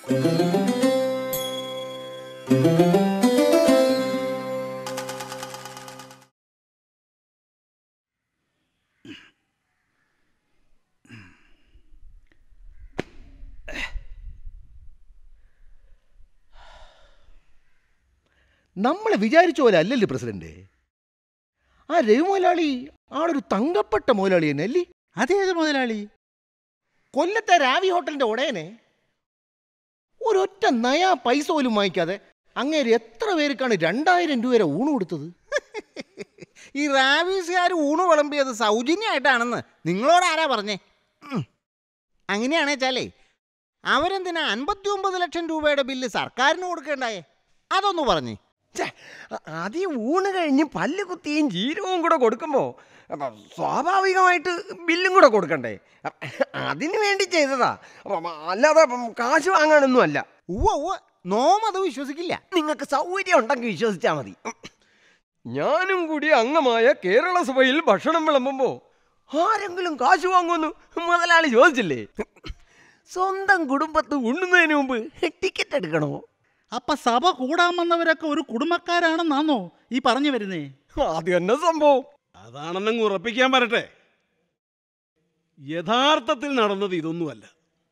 നമ്മൾ വിചാരിച്ച പോലെ അല്ലല്ലോ പ്രസിഡന്റ് ആ രവി മുതലാളി ആളൊരു തങ്കപ്പെട്ട മുതലാളി തന്നെ അല്ലേ അതേത് മുതലാളി കൊല്ലത്തെ രാവി ഹോട്ടലിന്റെ ഉടയനെ ഒരൊറ്റ നയാ പൈസ പോലും വാങ്ങിക്കാതെ അങ്ങേര് എത്ര പേർക്കാണ് രണ്ടായിരം രൂപ വരെ ഊണ് കൊടുത്തത് ഈ റാവീസുകാർ ഊണ് വിളമ്പിയത് സൗജന്യമായിട്ടാണെന്ന് നിങ്ങളോട് ആരാ പറഞ്ഞേ ഉം. അങ്ങനെയാണേച്ചാലേ അവരെന്തിനാ അൻപത്തി ഒമ്പത് ലക്ഷം രൂപയുടെ ബില്ല് സർക്കാരിന് കൊടുക്കേണ്ടായേ അതൊന്ന് പറഞ്ഞേ അത് ഈ ഊണ് കഴിഞ്ഞ് പല്ല് കുത്തിയും ജീരകവും കൂടെ കൊടുക്കുമ്പോൾ സ്വാഭാവികമായിട്ട് ബില്ലും കൂടെ കൊടുക്കണ്ടേ അതിന് വേണ്ടി ചെയ്തതാ അപ്പം അല്ലാതെ അപ്പം കാശ് വാങ്ങാനൊന്നും അല്ല ഉവ്വ ഉവ്വ നോം അത് വിശ്വസിക്കില്ല നിങ്ങൾക്ക് സൗകര്യം ഉണ്ടെങ്കിൽ വിശ്വസിച്ചാൽ മതി ഞാനും കൂടി അംഗമായ കേരള സഭയിൽ ഭക്ഷണം വിളമ്പുമ്പോൾ ആരെങ്കിലും കാശ് വാങ്ങുമെന്ന് മുതലാളി ചോദിച്ചില്ലേ സ്വന്തം കുടുംബത്ത് ഉണ്ണുന്നതിന് മുമ്പ് ടിക്കറ്റ് എടുക്കണോ അപ്പൊ സഭ കൂടാൻ വന്നവരൊക്കെ ഒരു കുടുംബക്കാരാണെന്നാണോ ഈ പറഞ്ഞു വരുന്നേ അത് തന്നെ സംഭവം അതാണെന്നങ്ങ് ഉറപ്പിക്കാൻ വരട്ടെ യഥാർത്ഥത്തിൽ നടന്നത് ഇതൊന്നുമല്ല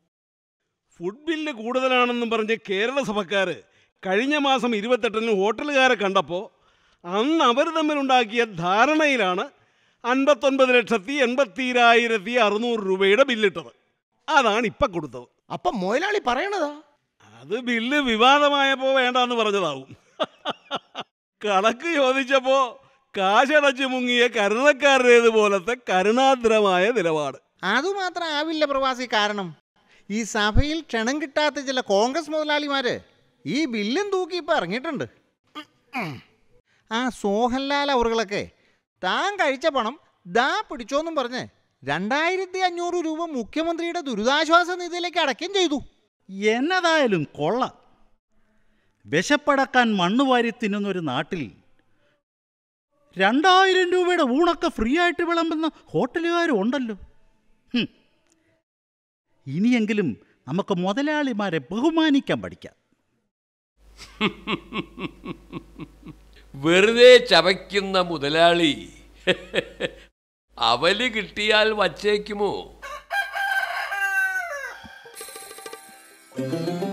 ഫുഡ് ബില്ല് കൂടുതലാണെന്നും പറഞ്ഞ് കേരള സഭക്കാർ കഴിഞ്ഞ മാസം ഇരുപത്തെട്ടിന് ഹോട്ടലുകാരെ കണ്ടപ്പോൾ അന്ന് അവർ തമ്മിലുണ്ടാക്കിയ ധാരണയിലാണ് അൻപത്തൊൻപത് ലക്ഷത്തി എൺപത്തിരായിരത്തി അറുന്നൂറ് രൂപയുടെ ബില്ലിട്ടത് അതാണ് ഇപ്പം കൊടുത്തത് അപ്പം മുതലാളി പറയണതാ അത് ബില്ല് വിവാദമായപ്പോൾ വേണ്ടാന്ന് പറഞ്ഞതാവും കണക്ക് ചോദിച്ചപ്പോ കാശടച്ച് മുങ്ങിയ കരുണക്കാരുടേത് പോലത്തെ കരുണാദ്രമായ നിലപാട് അതുമാത്രം ആവില്ല പ്രവാസി കാരണം ഈ സഭയിൽ ക്ഷണം കിട്ടാത്ത ചില കോൺഗ്രസ് മുതലാളിമാര് ഈ ബില്ലും തൂക്കി ഇപ്പം ഇറങ്ങിയിട്ടുണ്ട് ആ സോഹൻലാൽ അവറുകളൊക്കെ താൻ കഴിച്ച പണം ദാ പിടിച്ചോന്നും പറഞ്ഞ് രണ്ടായിരത്തി അഞ്ഞൂറ് രൂപ മുഖ്യമന്ത്രിയുടെ ദുരിതാശ്വാസ നിധിയിലേക്ക് അടയ്ക്കുകയും ചെയ്തു എന്നതായാലും കൊള്ളാം വിശപ്പടക്കാൻ മണ്ണ് വാരി തിന്നുന്ന ഒരു നാട്ടിൽ രണ്ടായിരം രൂപയുടെ ഊണൊക്കെ ഫ്രീ ആയിട്ട് വിളമ്പുന്ന ഹോട്ടലുകാരും ഉണ്ടല്ലോ ഹും. ഇനിയെങ്കിലും നമുക്ക് മുതലാളിമാരെ ബഹുമാനിക്കാൻ പഠിക്കാം വെറുതെ ചവയ്ക്കുന്ന മുതലാളി അവല് കിട്ടിയാൽ വച്ചേക്കുമോ